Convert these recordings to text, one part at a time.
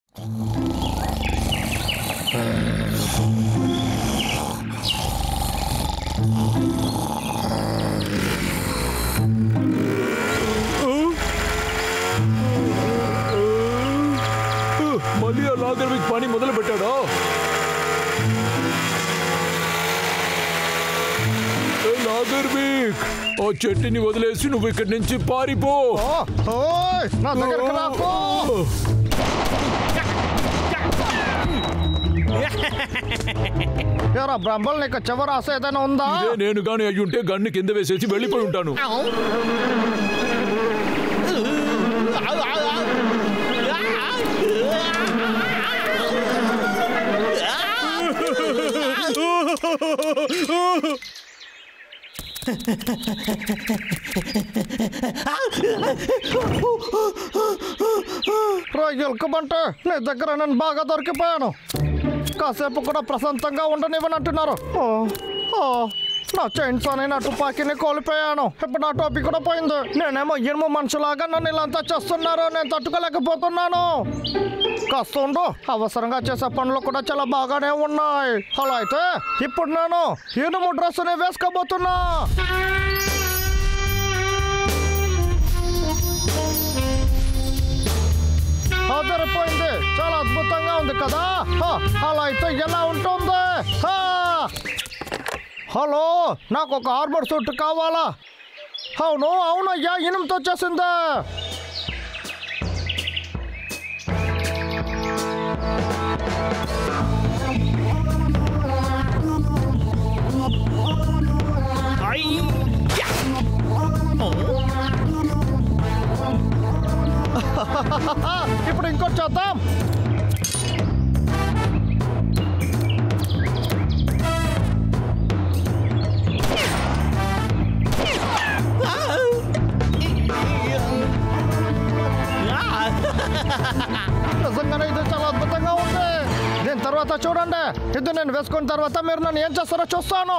మళ్ళీ ఆ లాగర్విక్ పని మొదలు పెట్టాడా ఏ లాగర్విక్ ఆ చెట్టుని వదిలేసి నువ్వు ఇక్కడి నుంచి పారిపో ఓ, ఓయ్, నా దగ్గరకు రాకు ఎరా బ్రహ్మల్ నీకు చివరి ఆశ ఏదైనా ఉందా ఇదే నేను గాని అయ్యుంటే గన్ను కింద వేసేసి వెళ్ళిపోయి ఉంటాను ఎలుకబంటే నీ దగ్గర నేను బాగా దొరికిపోయాను కాసేపు కూడా ప్రశాంతంగా ఉండనివ్వనంటున్నారు ఓ, ఓ, నా చైన్స్ అని నా తుపాకీని కోల్పోయాను ఇప్పుడు నా టోపీ కూడా పోయింది నేనేమో ఇనుము మనుషులాగా నన్ను ఇలా అంతా చేస్తున్నారు నేను తట్టుకోలేకపోతున్నాను కాస్త ఉండు అవసరంగా చేసే పనులు కూడా చాలా బాగానే ఉన్నాయి అలా అయితే ఇప్పుడు నేను ఇనుము డ్రెస్సుని వేసుకోబోతున్నా అదిరిపోయింది చాలా అద్భుతంగా ఉంది కదా హ, అలా అయితే ఎలా ఉంటుంది హా! హలో నాకు ఒక ఆర్మర్ సూట్ కావాలా అవును అవునయ్యా ఇనుముతో చేసిందే ఇప్పుడు ఇంకోటి చేద్దాం నిజంగానే ఇది చాలా అద్భుతంగా ఉంది దీని తర్వాత చూడండి ఇది నేను వేసుకున్న తర్వాత మీరు నన్ను ఏం చేస్తారో చూస్తాను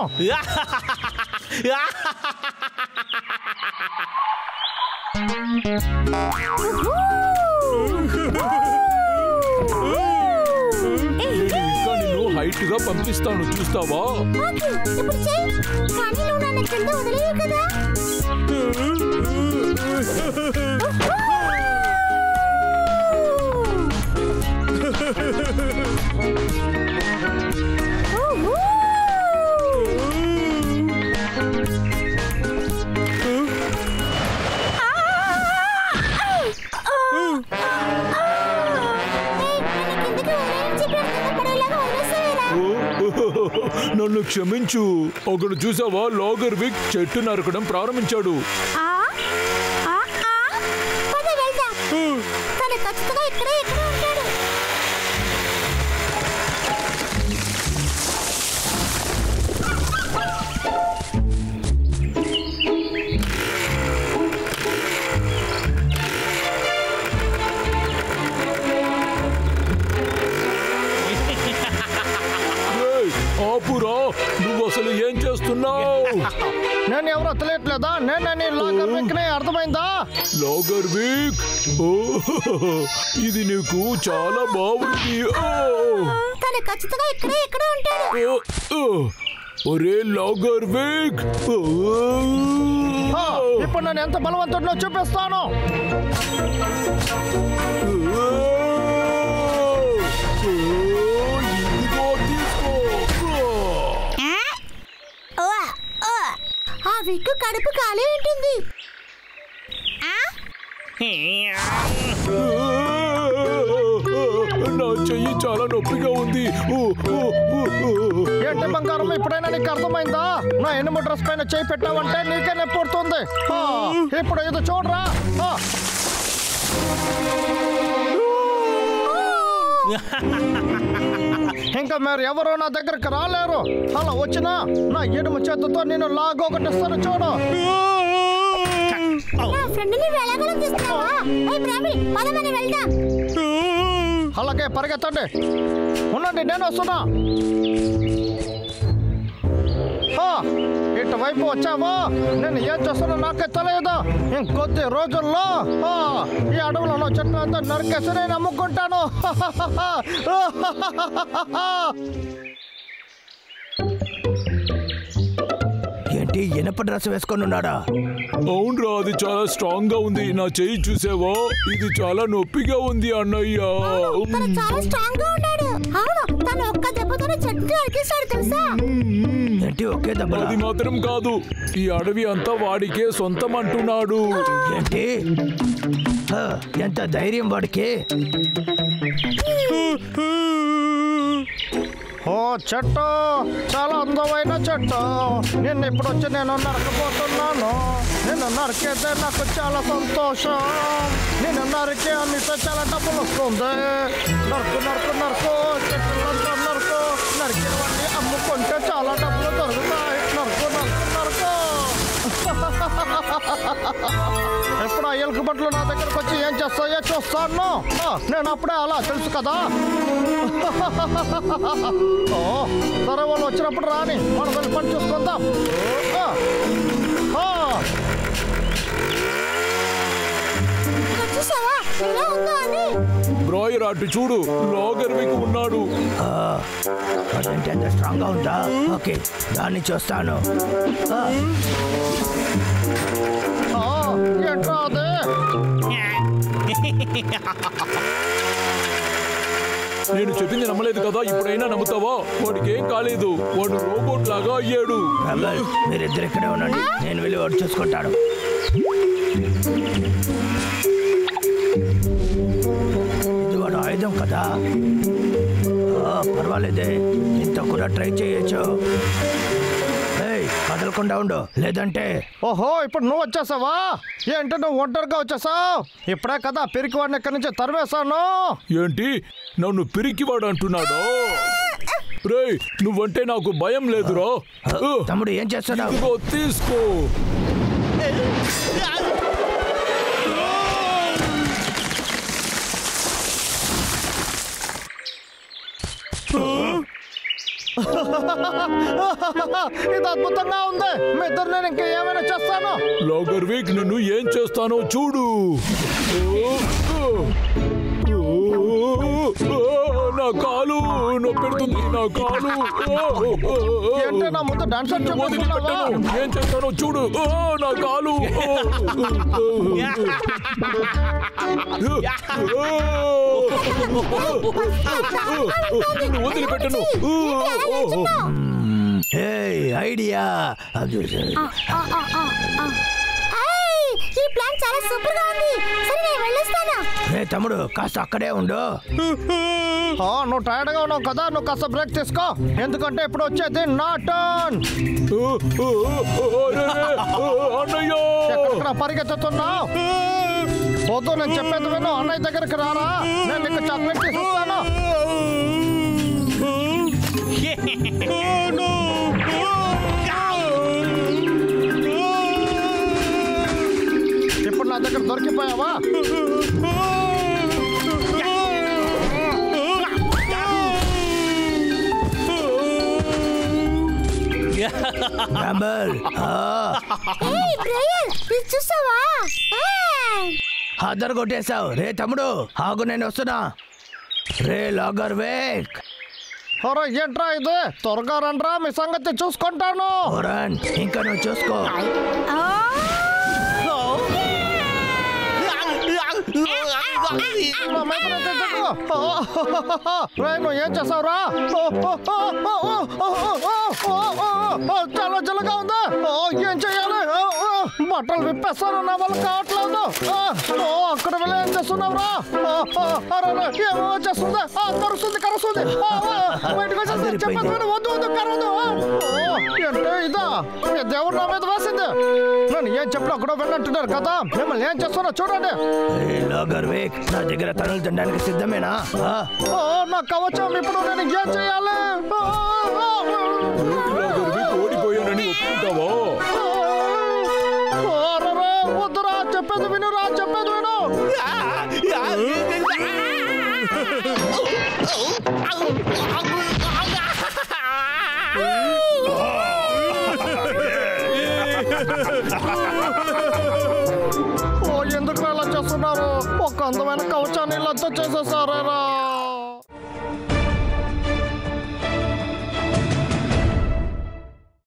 నేను ఇంకా నిన్ను హైట్ గా పంపిస్తాను చూస్తావా ఓకే ఇప్పుడు చెయ్యి కానీ నువ్వు నన్ను కింద వదిలేవు కదా ఓహో! ఏయ్, నన్ను కిందకి వదిలేయని చెప్పాను కదా, పడేలాగా వదిలేసావేరా? నన్ను క్షమించు ఒకడు చూసావా లాగర్ విక్ చెట్టు నరకడం ప్రారంభించాడు ఆ? ఆ, ఆ? పద వెళ్దాం. తను ఖచ్చితంగా ఇక్కడే ఎక్కడో ఉంటాడు ఏయ్, ఆపురా నువ్వు అసలు ఏం చేస్తున్నావు నేను ఎవరో తెలియట్లేదా నేను నీ లాగర్ విక్ని అర్థమైందా లాగర్ వీక్ ఓ ఇది నీకు చాలా బాగుంది ఓ, తను ఖచ్చితంగా ఇక్కడే ఎక్కడో ఉంటాడు ఓ, ఓ. ఒరే లాగర్ వీక్ ఓ. ఆ, ఇప్పుడు నేను ఎంత బలవంతుడినో చూపిస్తాను ఓ. ఓ, ఇదిగో తీసుకో ఓ. ఓ, ఓ. ఆ విక్కు కడుపు ఖాళీ ఉంటుంది ఆ? నా చెయ్యి చాలా నొప్పిగా ఉంది ఓ, ఓ, ఓ, ఓ. ఏంటి బంగారం ఇప్పుడైనా నీకు అర్థమైందా నా ఎనుము డ్రెస్ పైన చేయి పెట్టావంటే నీకే నొప్పి పుడుతుంది ఆ, ఇప్పుడు ఇది చూడరా ఆ. ఇంకా మీరు ఎవరు నా దగ్గరికి రాలేరు అలా వచ్చినా నా ఎనుము చేతితో నేను లాగొకటిస్తాను చూడు నా ఫ్రెండ్ ని వెళ్ళగలం తీస్తున్నావా ఏ బ్రాహ్మణి పద మనం వెళ్దాం అలాగే పరిగెత్తండి ఉండండి నేను వస్తున్నా ఆ, ఇటు వైపు వచ్చావో నేను ఏం చేస్తానో నాకే తెలియదు ఇంకొద్ది రోజుల్లో ఆ, ఈ అడవులలో చెట్టు అంతా నరికేసి నేను అమ్ముకుంటాను ఏంటి ఇనప డ్రెస్ వేసుకొని ఉన్నాడా అవునరా అది చాలా స్ట్రాంగ్ గా ఉంది నా చెయ్యి చూసావా ఇది చాలా నొప్పిగా ఉంది అన్నయ్య తను చాలా స్ట్రాంగ్ గా ఉన్నాడు అవును తను ఒక్క దెబ్బతోనే చెట్టు అరికేశాడు తెలుసా ఏంటి ఒకే దెబ్బ అది మాత్రం కాదు ఈ అడవి అంతా వాడికే సొంతం అంటున్నాడు ఏంటి ఆ, ఎంత ధైర్యం వాడికి ఓ చెట్టు చాలా అందమైన చెట్టు నిన్ను ఇప్పుడు వచ్చి నేను నరకపోతున్నాను నిన్ను నరికేస్తే నాకు చాలా సంతోషం నిన్ను నరికే అన్నితో చాలా డబ్బులు వస్తుంది నరుకు నరుకు నరుకు చెట్లంతా నరుకు నరికేవన్నీ అమ్ముకుంటే చాలా డబ్బులు దొరుకుతాయి నరుకు నరుకు నరుకు ఎప్పుడు ఆ ఎలుక బట్టలు నా దగ్గరకు వచ్చి ఏం చేస్తాయో చూస్తాను ఆ, నేను అప్పుడే అలా తెలుసు కదా ఓ, సరే వాళ్ళు వచ్చినప్పుడు రాని మనం వెళ్ళి పని చూసుకుందాం ఆ, ఆ, ఇక్కడ చూసావా ఎలా ఉందో అని బ్రాయర్ అటు చూడు లాగర్ విక్ ఉన్నాడు ఆ, అదేంటి ఎంత స్ట్రాంగ్ గా ఉందా ఓకే దాన్ని చూస్తాను ఆ, ఆ, ఏంట్రా అదే నేను చెప్పింది నమ్మలేదు కదా ఇప్పుడైనా నమ్ముతావా వాడికి ఏం కాలేదు వాడు రోబోట్ లాగా అయ్యాడు రంగల్ మీరిద్దరు ఇక్కడే ఉండండి నేను వెళ్ళి వాడు చూసుకుంటాను ఇది వాడు ఆయుధం కదా ఆ, పర్వాలేదే ఇంత కూడా ట్రై చేయొచ్చు ఏయ్, కదలకుండా ఉండు లేదంటే ఓహో ఇప్పుడు నువ్వు వచ్చేసావా ఏంటి నువ్వు ఒంటరిగా వచ్చేసావు ఇప్పుడే కదా పిరికి వాడిని ఇక్కడి నుంచి తరివేశాను ఏంటి నన్ను పిరికివాడు అంటున్నాడు రేయ్ నువ్వంటే నాకు భయం లేదురా ఉ, తమ్ముడు ఏం చేస్తున్నావు ఇదిగో తీసుకో ఇది అద్భుతంగా ఉంది మీ ఇద్దరు నేను ఇంకా ఏమైనా చేస్తాను లాగర్ వీక్ నిన్ను ఏం చేస్తానో చూడు ఓ, ఓ, ఓ, నా కాలు నొప్పెడుతుంది నా కాలు ఓ, ఓ, ఓ. ఏంటి నా ముందు డాన్స్ చూపిస్తున్నావా వదిలిపెట్టను ఏం చేస్తానో చూడు ఓ నా కాలు ఓ, ఓ, ఓ. నిన్ను వదిలిపెట్టను ఓ, ఓ, ఓ. ఏయ్ ఐడియా అది ఆ, ఆ, ఆ, ఆ, ఆ. ఏయ్, ఈ ప్లాన్ చాలా సూపర్ గా ఉంది సరే నేను వెళ్ళొస్తాను రే తమ్ముడు కాస్త అక్కడే ఉండు ఆ, నువ్వు టైర్డ్ గా ఉన్నావు కదా నువ్వు కాస్త బ్రేక్ తీసుకో ఎందుకంటే ఇప్పుడు వచ్చేది నా టర్న్ ఓ, ఓ, ఓ, అరే, ఓ, అన్నయ్య ఎక్కడ పరిగెత్తుతున్నావు పోతూ నేను చెప్పేది విను అన్నయ్య దగ్గరికి రారా నేను నీకు చాక్లెట్ తీసుకొస్తాను ఇప్పుడు నా దగ్గర దొరికిపోయావా రంబల్ ఏయ్ బ్రయన్ ఇది చూసావా ఏయ్, అద్దరు కొట్టేశావు రే తమ్ముడు ఆగు నేను వస్తున్నా రే లాగర్ వేక్ అరే ఏంట్రా ఇది త్వరగా రండ్రా మీ సంగతి చూసుకుంటాను ఓరన్ ఇంకా నువ్వు చూసుకో ఆ, నా మీద నుంచి దిగు. రేయ్, నువ్వు ఏం చేసావురా చాలా జలగా ఉందా ఓ, ఏం చేయాలి ఓ, ఓ, బట్టలు విప్పేస్తాను నా వల్ల కావట్లేదు ఆ, ఓ, అక్కడ వెళ్ళి ఏం చేస్తున్నావురా ఆ, ఆ, అరే, అరే, ఏమో చేస్తుంది ఆ, కరుస్తుంది కరుస్తుంది ఆ, ఆ, బయటకు వచ్చేసి చెప్పేది విను. వద్దు వద్దు కరవదు ఆ, ఓ, ఏంటి ఇదా ఈ దేవుడు నా మీద వేసింది నేను ఏం చెప్పినా కూడా విన్నట్టున్నారు కదా మిమ్మల్ని ఏం చేస్తున్నా చూడండి రే లాగర్ వేక్ నా దగ్గర తనులు తినడానికి సిద్ధమేనా ఆ, ఓ, నా కవచం ఇప్పుడు నేను ఏం చేయాలి ఓ, ఓ, లాగర్ వీక్ ఓడిపోయానని ఒప్పుకుంటావా ఓ, అరెరే, వద్దురా చెప్పేది వినురా చెప్పేది విను ఓ ఎందుకు ఇలా చేస్తున్నారు ఒక అందమైన కవచాన్ని లద్ద చేసేసారా